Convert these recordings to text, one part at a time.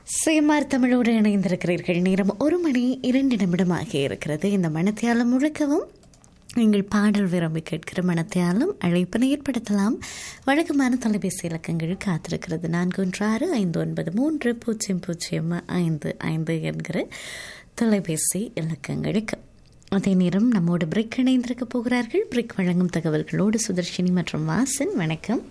சுயமார் தமிழோடு இணைந்திருக்கிறீர்கள் நேரம் ஒரு மணி இரண்டு நிமிடமாக இருக்கிறது இந்த மனத்தியாலம் முழுக்கவும் எங்கள் பாடல் விரும்பி கேட்கிற மனத்தியாலும் அழைப்பினை ஏற்படுத்தலாம் வழக்கமான தொலைபேசி இலக்கங்கள் காத்திருக்கிறது நான்கு ஒன்று ஆறு ஐந்து ஒன்பது மூன்று பூஜ்ஜியம் பூஜ்ஜியம் ஐந்து ஐந்து என்கிற தொலைபேசி இலக்கங்களுக்கு அதே நேரம் நம்மோடு பிரிக் இணைந்திருக்க போகிறார்கள் பிரிக் வழங்கும் தகவல்களோடு சுதர்ஷினி மற்றும் வாசன் வணக்கம்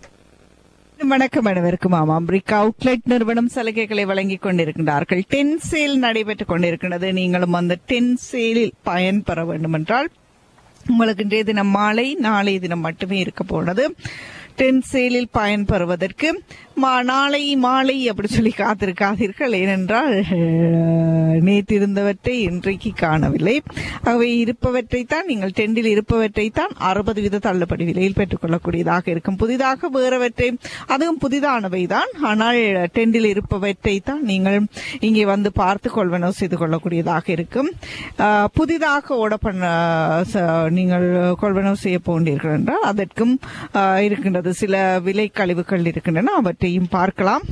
வணக்கம் அனைவருக்கும் ஆமாம் பிரிக் அவுட்லெட் நிறுவனம் சலுகைகளை வழங்கிக் கொண்டிருக்கின்றார்கள் டென் சேல் நடைபெற்றுக் கொண்டிருக்கிறது நீங்களும் அந்த டென் சேலில் பயன்பெற வேண்டும் என்றால் உங்களுக்கு இன்றைய தினம் மாலை நாளைய தினம் மட்டுமே இருக்க போனது டென் சேலில் பயன்பெறுவதற்கு மா நாளை மாலை அப்படி சொல்லி காத்திருக்காதீர்கள் ஏனென்றால் அஹ், நேற்றிருந்தவற்றை இன்றைக்கு காணவில்லை ஆகவே இருப்பவற்றை தான் நீங்கள் டெண்டில் இருப்பவற்றை தான் அறுபது வீத தள்ளுபடி விலையில் பெற்றுக்கொள்ளக்கூடியதாக இருக்கும் புதிதாக வேறவற்றை அதுவும் புதிதானவை தான் ஆனால் டெண்டில் இருப்பவற்றை தான் நீங்கள் இங்கே வந்து பார்த்து கொள்வனவு செய்து கொள்ளக்கூடியதாக இருக்கும் ஆஹ், புதிதாக ஓட பண்ண ச- நீங்கள் கொள்வனவு செய்ய போன்றீர்கள் என்றால் அதற்கும் ஆஹ், இருக்கின்றது சில விலை கழிவுகள் இருக்கின்றன அவற்றையும் பார்க்கலாம்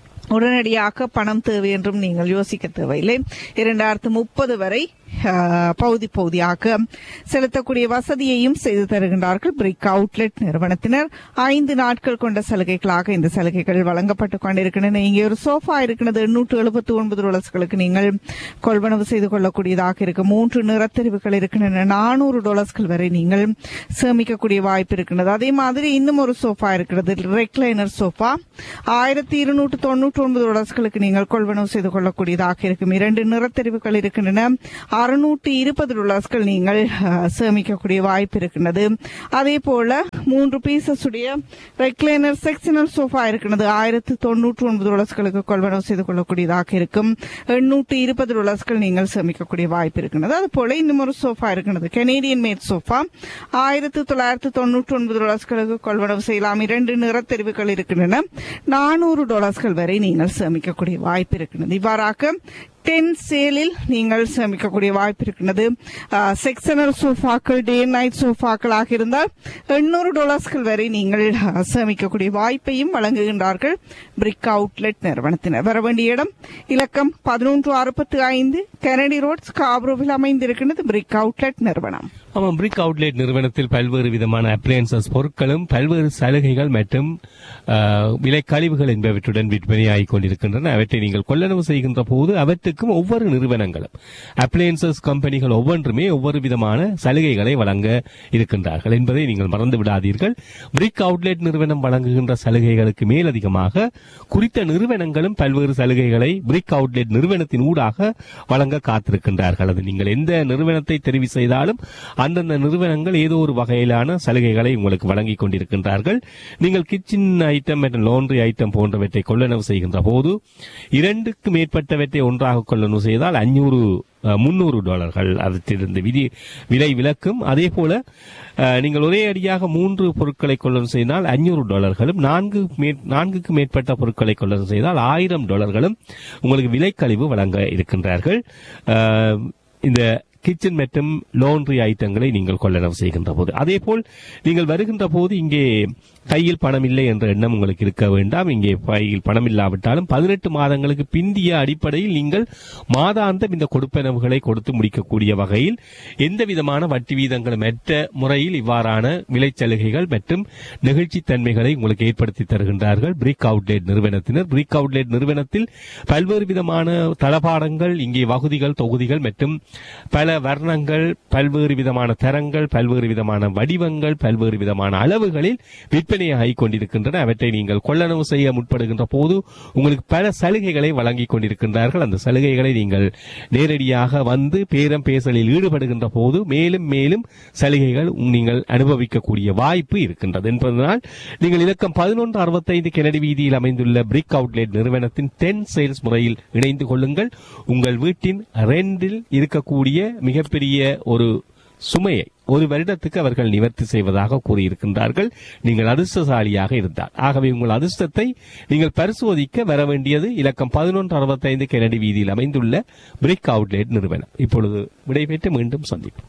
உடனடியாக பணம் தேவை என்றும் நீங்கள் யோசிக்க தேவையில்லை இரண்டாயிரத்து முப்பது வரை ஆஹ், பகுதி பகுதியாக செலுத்தக்கூடிய வசதியையும் செய்து தருகின்றார்கள் பிரிக் அவுட்லெட் நிறுவனத்தினர் ஐந்து நாட்கள் கொண்ட சலுகைகளாக இந்த சலுகைகள் வழங்கப்பட்டுக் கொண்டிருக்கின்றன இங்கே ஒரு சோஃபா இருக்கிறது எண்ணூற்று எழுபத்தி ஒன்பது டாலர்ஸ்களுக்கு நீங்கள் கொள்வனவு செய்து கொள்ளக்கூடியதாக இருக்கு மூன்று நிறத்தெரிவுகள் இருக்கின்றன நானூறு டாலர்ஸ்கள் வரை நீங்கள் சேமிக்கக்கூடிய வாய்ப்பு இருக்கின்றது அதே மாதிரி இன்னும் ஒரு சோஃபா இருக்கிறது ரெக்லைனர் சோஃபா ஆயிரத்தி இருநூற்று தொண்ணூற்றி ஒன்பது டாலர்ஸ்களுக்கு நீங்கள் கொள்வனவு செய்து கொள்ளக்கூடியதாக இருக்கும் இரண்டு நிறத்தெரிவுகள் இருக்கின்றன அறுநூற்றி இருபது டாலர்ஸ்கள் நீங்கள் அஹ், சேமிக்கக்கூடிய வாய்ப்பு இருக்கின்றது அதே போல மூன்று பீசஸ் உடைய ரெக்லைனர் செக்ஷனல் சோஃபா இருக்கிறது ஆயிரத்து தொண்ணூற்று ஒன்பது டாலர்ஸ்களுக்கு கொள்வனவு செய்து கொள்ளக்கூடியதாக இருக்கும் எண்ணூற்றி இருபது டாலர்ஸ்கள் நீங்கள் சேமிக்கக்கூடிய வாய்ப்பு இருக்கின்றது அது போல இன்னும் ஒரு சோஃபா இருக்கிறது கெனேடியன் மேட் சோஃபா ஆயிரத்து தொள்ளாயிரத்து தொண்ணூற்றி ஒன்பது டாலர்ஸ்களுக்கு கொள்வனவு செய்யலாம் இரண்டு நிறத்தெரிவுகள் இருக்கின்றன நானூறு டாலர்ஸ்கள் வரை நீங்கள் சேமிக்கக்கூடிய வாய்ப்பு இருக்கின்றது இவ்வாறாக டென் சேலில் நீங்கள் சேமிக்கக்கூடிய வாய்ப்பு இருக்கின்றது செக்ஷனல் சோஃபாக்கள் டே நைட் சோஃபாக்களாக இருந்தால் எண்ணூறு டாலர்ஸ்கள் வரை நீங்கள் அஹ், சேமிக்கக்கூடிய வாய்ப்பையும் வழங்குகின்றார்கள் பிரிக் அவுட்லெட் நிறுவனத்தினர் வர வேண்டிய இடம் இலக்கம் பதினொன்று அறுபத்தி ஐந்து கெனடி ரோட் ஸ்காப்ரோவில் அமைந்திருக்கிறது பிரிக் அவுட்லெட் நிறுவனம் ஆமாம் பிரிக் அவுட்லெட் நிறுவனத்தில் பல்வேறு விதமான அப்ளையன்சஸ் பொருட்களும் பல்வேறு சலுகைகள் மற்றும் ஆஹ், விலை கழிவுகள் என்பவற்றுடன் விற்பனையாகிக் கொண்டிருக்கின்றன அவற்றை நீங்கள் கொள்ளளவு செய்கின்ற போது அவற்றுக்கும் ஒவ்வொரு நிறுவனங்களும் அப்ளையன்சஸ் கம்பெனிகள் ஒவ்வொன்றுமே ஒவ்வொரு விதமான சலுகைகளை வழங்க இருக்கின்றார்கள் என்பதை நீங்கள் மறந்து விடாதீர்கள் பிரிக் அவுட்லெட் நிறுவனம் வழங்குகின்ற சலுகைகளுக்கு மேலதிகமாக குறித்த நிறுவனங்களும் பல்வேறு சலுகைகளை பிரிக் அவுட்லெட் நிறுவனத்தின் ஊடாக வழங்க காத்திருக்கின்றார்கள் அது நீங்கள் எந்த நிறுவனத்தை தெரிவு செய்தாலும் அந்தந்த நிறுவனங்கள் ஏதோ ஒரு வகையிலான சலுகைகளை உங்களுக்கு வழங்கிக் கொண்டிருக்கின்றார்கள் நீங்கள் கிச்சன் ஐட்டம் மற்றும் லோன்ரி ஐட்டம் போன்றவற்றை கொள்ளளவு செய்கின்ற போது இரண்டுக்கு மேற்பட்டவற்றை ஒன்றாக கொள்ளளவு செய்தால் அஞ்சூறு முன்னூறு டாலர்கள் அதற்கு விதி விலை விலக்கும் அதே போல அஹ், நீங்கள் ஒரே அடியாக மூன்று பொருட்களை கொள்ளளவு செய்தால் அஞ்சூறு டாலர்களும் நான்கு மே- நான்குக்கு மேற்பட்ட பொருட்களை கொள்ளளவு செய்தால் ஆயிரம் டாலர்களும் உங்களுக்கு விலைக்கழிவு வழங்க இருக்கின்றார்கள் அஹ், இந்த கிச்சன் மற்றும் லோன்ரி ஐட்டங்களை நீங்கள் கொள்ளளவு செய்கின்ற போது அதே போல் நீங்கள் வருகின்ற போது இங்கே கையில் பணம் இல்லை என்ற எண்ணம் உங்களுக்கு இருக்க வேண்டாம் இங்கே கையில் பணம் இல்லாவிட்டாலும் பதினெட்டு மாதங்களுக்கு பிந்திய அடிப்படையில் நீங்கள் மாதாந்தம் இந்த கொடுப்பனவுகளை கொடுத்து முடிக்கக்கூடிய வகையில் எந்த விதமான வட்டி வீதங்களும் மற்ற முறையில் இவ்வாறான விலைச்சலுகைகள் மற்றும் நெகிழ்ச்சித் தன்மைகளை உங்களுக்கு ஏற்படுத்தி தருகின்றார்கள் பிரிக் அவுட்லெட் நிறுவனத்தினர் பிரிக் அவுட்லெட் நிறுவனத்தில் பல்வேறு விதமான தளபாடங்கள் இங்கே வகுதிகள் தொகுதிகள் மற்றும் பல வர்ணங்கள் பல்வேறு விதமான தரங்கள் பல்வேறு விதமான வடிவங்கள் பல்வேறு விதமான அளவுகளில் விற்பனையாகிக் கொண்டிருக்கின்றன அவற்றை நீங்கள் கொள்ளளவு செய்ய முற்படுகின்ற போது உங்களுக்கு பல சலுகைகளை வழங்கிக் கொண்டிருக்கின்றார்கள் அந்த சலுகைகளை நீங்கள் நேரடியாக வந்து பேரம் பேசலில் ஈடுபடுகின்ற போது மேலும் மேலும் சலுகைகள் நீங்கள் அனுபவிக்கக்கூடிய வாய்ப்பு இருக்கின்றது என்பதனால் நீங்கள் இலக்கம் பதினொன்று அறுபத்தைந்து கெனடி வீதியில் அமைந்துள்ள பிரிக் அவுட்லெட் நிறுவனத்தின் டென் சேல்ஸ் முறையில் இணைந்து கொள்ளுங்கள் உங்கள் வீட்டின் ரெண்டில் இருக்கக்கூடிய மிகப்பெரிய ஒரு சுமையை ஒரு வருடத்துக்கு அவர்கள் நிவர்த்தி செய்வதாக கூறியிருக்கின்றார்கள் நீங்கள் அதிர்ஷ்டசாலியாக இருந்தார் ஆகவே உங்கள் அதிர்ஷ்டத்தை நீங்கள் பரிசோதிக்க வர வேண்டியது இலக்கம் பதினொன்று அறுபத்தைந்து கெனடி வீதியில் அமைந்துள்ள பிரிக் அவுட்லெட் நிறுவனம் இப்பொழுது விடைபெற்று மீண்டும் சந்திப்போம்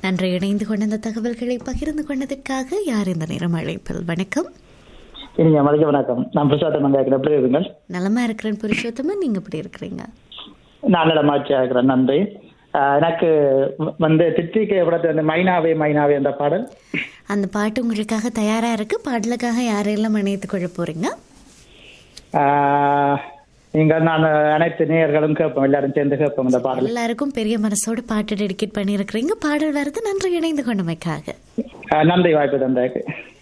நன்றி இணைந்து கொண்ட இந்த தகவல்களை பகிர்ந்து கொண்டதற்காக யார் இந்த நேரம் அழைப்பில் வணக்கம் இனிங்க மதிக்க வணக்கம் நான் பிரசாத் மங்காய்க்கிறேன் எப்படி இருங்கள் நலமா இருக்கிறேன் புருஷோத்தமன் நீங்க எப்படி இருக்கிறீங்க நான் நலமாச்சியா இருக்கிறேன் நன்றி ஆஹ் எனக்கு வ- வந்து தித்திக்க படத்தில் வந்து மைனாவே மைனாவே என்ற பாடல் அந்த பாட்டு உங்களுக்காக தயாரா இருக்கு பாடலுக்காக யாரெல்லாம் இணைத்துக் கொள்ள போறீங்க ஆஹ் நீங்கள் நான் அனைத்து நேயர்களும் கேட்போம் எல்லாரும் சேர்ந்து கேட்போம் இந்த பாடல் எல்லாருக்கும் பெரிய மனசோட பாட்டு டெடிகேட் பண்ணியிருக்கிறீங்க பாடல் வரது நன்றி இணைந்து கொண்டமைக்காக ஆஹ் நன்றி வாய்ப்பு தந்தாக்கு